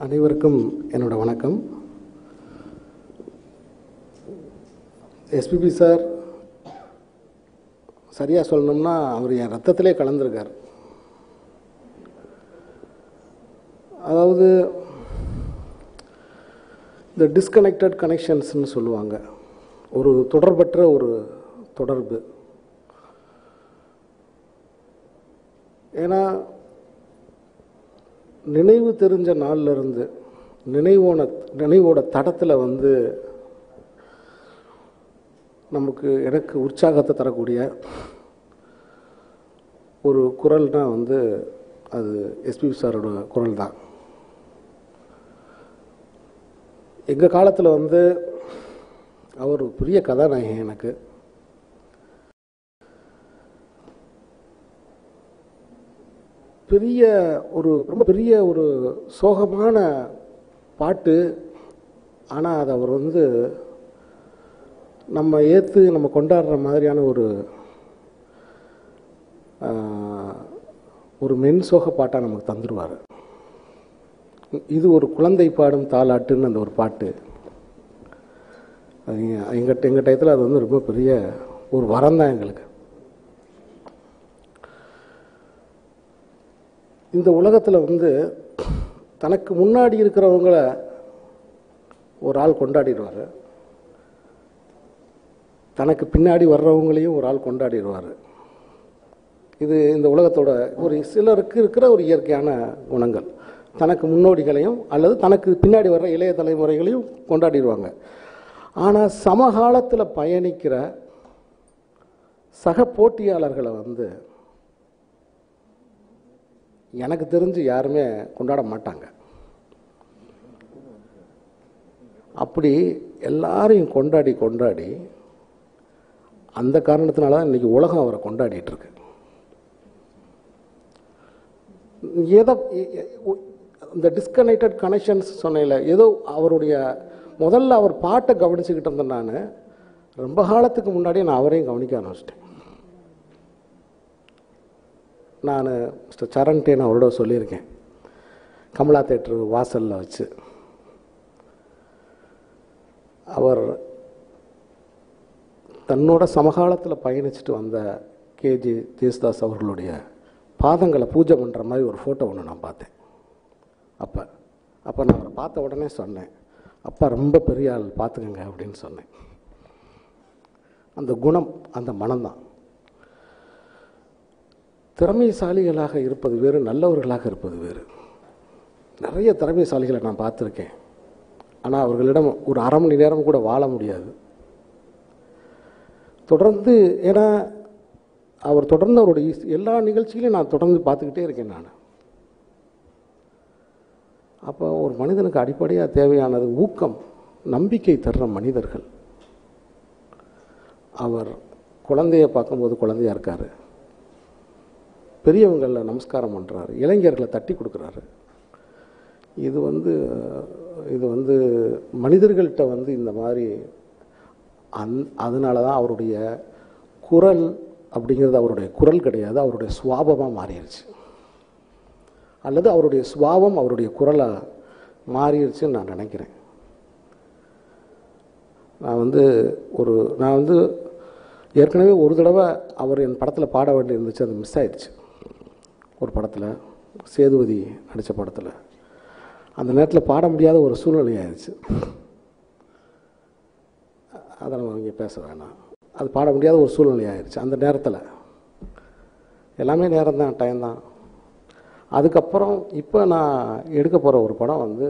அனைவருக்கும் என்னோட வணக்கம் எஸ்பிபி சார் சரியாக சொல்லணும்னா அவர் என் ரத்தத்திலே கலந்துருக்கார் அதாவது இந்த டிஸ்கனெக்டட் கனெக்ஷன்ஸ்னு சொல்லுவாங்க ஒரு தொடர்பற்ற ஒரு தொடர்பு ஏன்னா நினைவு தெரிஞ்ச நாள்ல இருந்து நினைவோன நினைவோட தடத்தில் வந்து நமக்கு எனக்கு உற்சாகத்தை தரக்கூடிய ஒரு குரல்னா வந்து அது எஸ்பிபி சாரோட குரல் தான் எங்கள் காலத்தில் வந்து அவர் ஒரு பெரிய கதாநாயகன் எனக்கு பெரிய ஒரு ரொம்ப பெரிய ஒரு சோகமான பாட்டு ஆனால் அதை அவர் வந்து நம்ம ஏற்று நம்ம கொண்டாடுற மாதிரியான ஒரு ஆஹ், ஒரு மென் சோக பாட்டாக நமக்கு தந்துடுவார் இது ஒரு குழந்தை பாடும் தாலாட்டுன்னு அந்த ஒரு பாட்டு அது எங்கள் எங்கள் டயத்தில் அது வந்து ரொம்ப பெரிய ஒரு வரம் தான் எங்களுக்கு இந்த உலகத்தில் வந்து தனக்கு முன்னாடி இருக்கிறவங்கள ஒரு ஆள் கொண்டாடிடுவார் தனக்கு பின்னாடி வர்றவங்களையும் ஒரு ஆள் கொண்டாடிடுவார் இது இந்த உலகத்தோட ஒரு சிலருக்கு இருக்கிற ஒரு இயற்கையான குணங்கள் தனக்கு முன்னோடிகளையும் அல்லது தனக்கு பின்னாடி வர்ற இளைய தலைமுறைகளையும் கொண்டாடிடுவாங்க ஆனால் சமகாலத்தில் பயணிக்கிற சக போட்டியாளர்களை வந்து எனக்கு தெரிஞ்சு யாருமே கொண்டாட மாட்டாங்க அப்படி எல்லாரையும் கொண்டாடி கொண்டாடி அந்த காரணத்தினால தான் இன்னைக்கு உலகம் அவரை கொண்டாடிட்டு இருக்கு ஏதோ எ- எ- ஒ- இந்த டிஸ்கனெக்டட் கனெக்ஷன்ஸ் சொன்னேன்ல ஏதோ அவருடைய முதல்ல அவர் பாட்டை கவனிச்சுக்கிட்டு இருந்தேன் நான் ரொம்ப காலத்துக்கு முன்னாடி நான் அவரையும் கவனிக்க ஆரம்பிச்சிட்டேன் நான் மிஸ்டர் சரண்ட்டே நான் அவரோட சொல்லியிருக்கேன் கமலா தேட்டர் வாசலில் வச்சு அவர் தன்னோட சமகாலத்தில் பயணிச்சுட்டு வந்த கேஜி ஜேசுதாஸ் அவர்களுடைய பாதங்களை பூஜை பண்ணுற மாதிரி ஒரு ஃபோட்டோ ஒன்று நான் பார்த்தேன் அப்போ அப்போ நான் அவரை பார்த்த உடனே சொன்னேன் அப்பா ரொம்ப பெரிய ஆள் பார்த்துக்கங்க அப்படின்னு சொன்னேன் அந்த குணம் அந்த மனம்தான் திறமைசாலிகளாக இருப்பது வேறு நல்லவர்களாக இருப்பது வேறு நிறைய திறமைசாலிகளை நான் பார்த்துருக்கேன் ஆனால் அவர்களிடம் ஒரு அரை மணி நேரம் கூட வாழ முடியாது தொடர்ந்து ஏன்னா அவர் தொடர்ந்து அவருடைய இஸ்- எல்லா நிகழ்ச்சிகளையும் நான் தொடர்ந்து பார்த்துக்கிட்டே இருக்கேன் நான் அப்போ ஒரு மனிதனுக்கு அடிப்படையாக தேவையானது ஊக்கம் நம்பிக்கை தர்ற மனிதர்கள் அவர் குழந்தைய பார்க்கும்போது குழந்தையா இருக்காரு பெரியவங்களை நமஸ்காரம் பண்ணுறாரு இளைஞர்களை தட்டி கொடுக்குறாரு இது வந்து இது வந்து மனிதர்கள்ட்ட வந்து இந்த மாதிரி அந் அதனால தான் அவருடைய குரல் அப்படிங்கிறது அவருடைய குரல் கிடையாது அவருடைய சுவாபமாக மாறிடுச்சு அல்லது அவருடைய சுபாவம் அவருடைய குரலாக மாறிடுச்சுன்னு நான் நினைக்கிறேன் நான் வந்து ஒரு நான் வந்து ஏற்கனவே ஒரு தடவை அவர் என் படத்தில் பாட வேண்டி இருந்துச்சு அது மிஸ் ஆயிடுச்சு ஒரு படத்தில் சேதுபதி நடித்த படத்தில் அந்த நேரத்தில் பாட முடியாத ஒரு சூழ்நிலை ஆயிடுச்சு அதை நம்ம இங்கே பேச வேணாம் அது பாட முடியாத ஒரு சூழ்நிலை ஆயிடுச்சு அந்த நேரத்தில் எல்லாமே நேரம் தான் டைம் தான் அதுக்கப்புறம் இப்போ நான் எடுக்க போகிற ஒரு படம் வந்து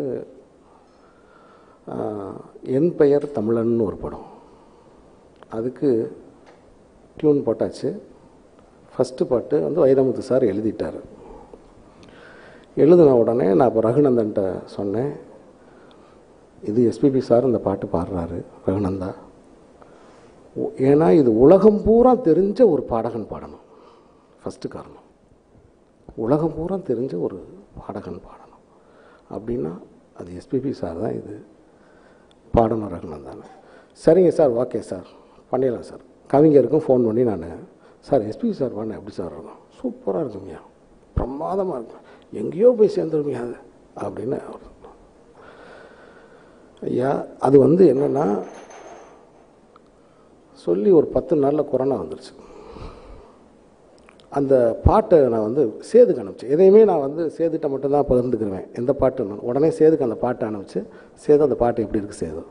ஆஹ், என் பெயர் தமிழன்னு ஒரு படம் அதுக்கு டியூன் போட்டாச்சு ஃபஸ்ட்டு பாட்டு வந்து வைரமுத்து சார் எழுதிட்டார் எழுதின உடனே நான் இப்போ ரகுநந்தன்ட்ட சொன்னேன் இது எஸ்பிபி சார் இந்த பாட்டு பாடுறாரு ரகுநந்தா உ- ஏன்னா இது உலகம் பூரா தெரிஞ்ச ஒரு பாடகன் பாடணும் ஃபஸ்ட்டு காரணம் உலகம் பூரா தெரிஞ்ச ஒரு பாடகன் பாடணும் அப்படின்னா அது எஸ்பிபி சார் தான் இது பாடணும் ரகுநந்தானே சரிங்க சார் ஓகே சார் பண்ணிடலாம் சார் கவிஞருக்கும் ஃபோன் பண்ணி நான் சார் எஸ்பிபி சார் பாடின எப்படி சார் இருக்கும் சூப்பராக இருக்குங்கய்யா பிரமாதமாக இருக்கும் எங்கேயோ போய் சேர்ந்துருமையா அது அப்படின்னு அவர் சொன்னார். ஐயா அது வந்து என்னென்னா சொல்லி ஒரு பத்து நாளில் கொரோனா வந்துருச்சு அந்த பாட்டை நான் வந்து சேதுக்கு அனுப்பிச்சேன் எதையுமே நான் வந்து சேதுகிட்ட மட்டும்தான் பகிர்ந்துக்கிருவேன் எந்த பாட்டு உடனே சேதுக்கு அந்த பாட்டை அனுப்பிச்சு சேது அந்த பாட்டு எப்படி இருக்குது சேது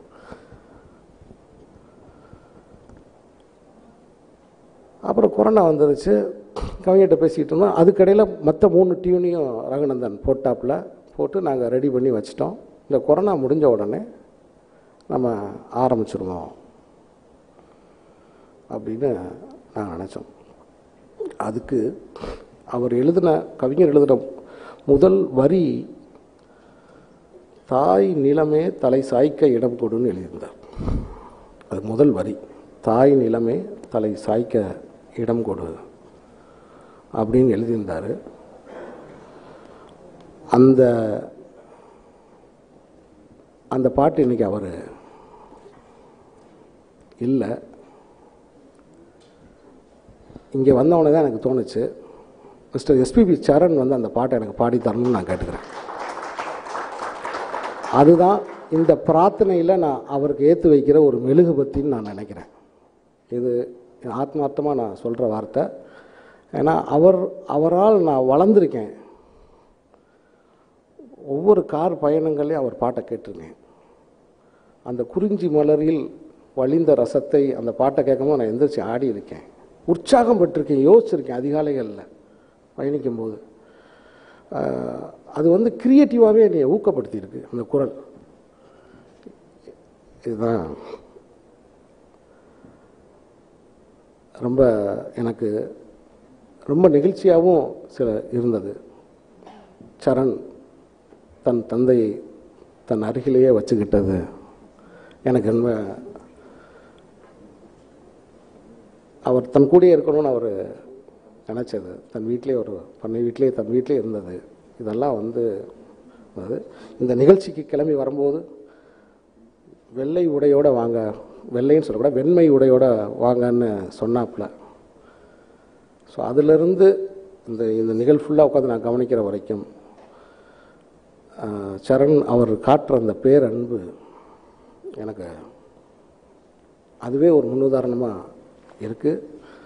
அப்புறம் கொரோனா வந்துருச்சு கவிஞர்கிட்ட பேசிக்கிட்டு இருந்தோம் அதுக்கடையில் மற்ற மூணு டியூனையும் ரகுநந்தன் போட்டாப்பில் போட்டு நாங்கள் ரெடி பண்ணி வச்சிட்டோம் இந்த கொரோனா முடிஞ்ச உடனே நம்ம ஆரம்பிச்சிருவோம் அப்படின்னு நாங்கள் நினச்சோம் அதுக்கு அவர் எழுதின கவிஞர் எழுதின முதல் வரி தாய் நிலமே தலை சாய்க்க இடம் கொடுன்னு எழுதியிருந்தார் அது முதல் வரி தாய் நிலமே தலை சாய்க்க இடம் கொடு அப்படின்னு எழுதியிருந்தார் அந்த அந்த பாட்டு இன்னைக்கு அவர் இல்லை இங்கே வந்தவொடனே தான் எனக்கு தோணுச்சு மிஸ்டர் எஸ்பிபி சரண் வந்து அந்த பாட்டை எனக்கு பாடி தரணும்னு நான் கேட்டுக்கிறேன் அதுதான் இந்த பிரார்த்தனையில் நான் அவருக்கு ஏற்று வைக்கிற ஒரு மெழுகுபத்தின்னு நான் நினைக்கிறேன் இது ஆத்மார்த்தமாக நான் சொல்கிற வார்த்தை ஏன்னா அவர் அவரால் நான் வளர்ந்துருக்கேன் ஒவ்வொரு கார் பயணங்களையும் அவர் பாட்டை கேட்டிருக்கேன் அந்த குறிஞ்சி மலரில் வழிந்த ரசத்தை அந்த பாட்டை கேட்கும்போது நான் எந்திரிச்சு ஆடி இருக்கேன் உற்சாகம் பெற்றிருக்கேன் யோசிச்சிருக்கேன் அதிகாலைகளில் பயணிக்கும்போது ஆஹ், அது வந்து க்ரியேட்டிவாகவே என்னை ஊக்கப்படுத்தியிருக்கு அந்த குரல் இதுதான் ரொம்ப எனக்கு ரொம்ப நெகிழ்ச்சியாகவும் சில இருந்தது சரண் தன் தந்தையை தன் அருகிலேயே வச்சுக்கிட்டது எனக்கு என்ன அவர் தன் கூடயே இருக்கணும்னு அவர் நினச்சது தன் வீட்டிலே ஒரு பண்ணை வீட்டிலே தன் வீட்டிலே இருந்தது இதெல்லாம் வந்து அது இந்த நிகழ்ச்சிக்கு கிளம்பி வரும்போது வெள்ளை உடையோட வாங்க வெள்ளைன்னு சொல்லக்கூடாது வெண்மை உடையோட வாங்கன்னு சொன்னாப்புல ஸோ அதிலிருந்து இந்த இந்த நிகழ்வு ஃபுல்லாக உட்காந்து நான் கவனிக்கிற வரைக்கும் ஆஹ், சரண் அவர் காட்டுற அந்த பேரன்பு எனக்கு அதுவே ஒரு முன்னுதாரணமாக இருக்குது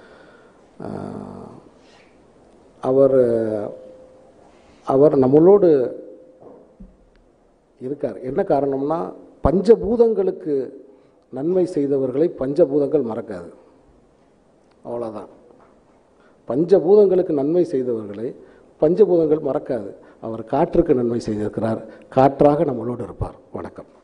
அவர் அவர் நம்மளோடு இருக்கார் என்ன காரணம்னா பஞ்சபூதங்களுக்கு நன்மை செய்தவர்களை பஞ்சபூதங்கள் மறக்காது அவ்வளோதான் பஞ்சபூதங்களுக்கு நன்மை செய்தவர்களை பஞ்சபூதங்கள் மறக்காது அவர் காற்றுக்கு நன்மை செய்திருக்கிறார் காற்றாக நம்மளோடு இருப்பார் வணக்கம்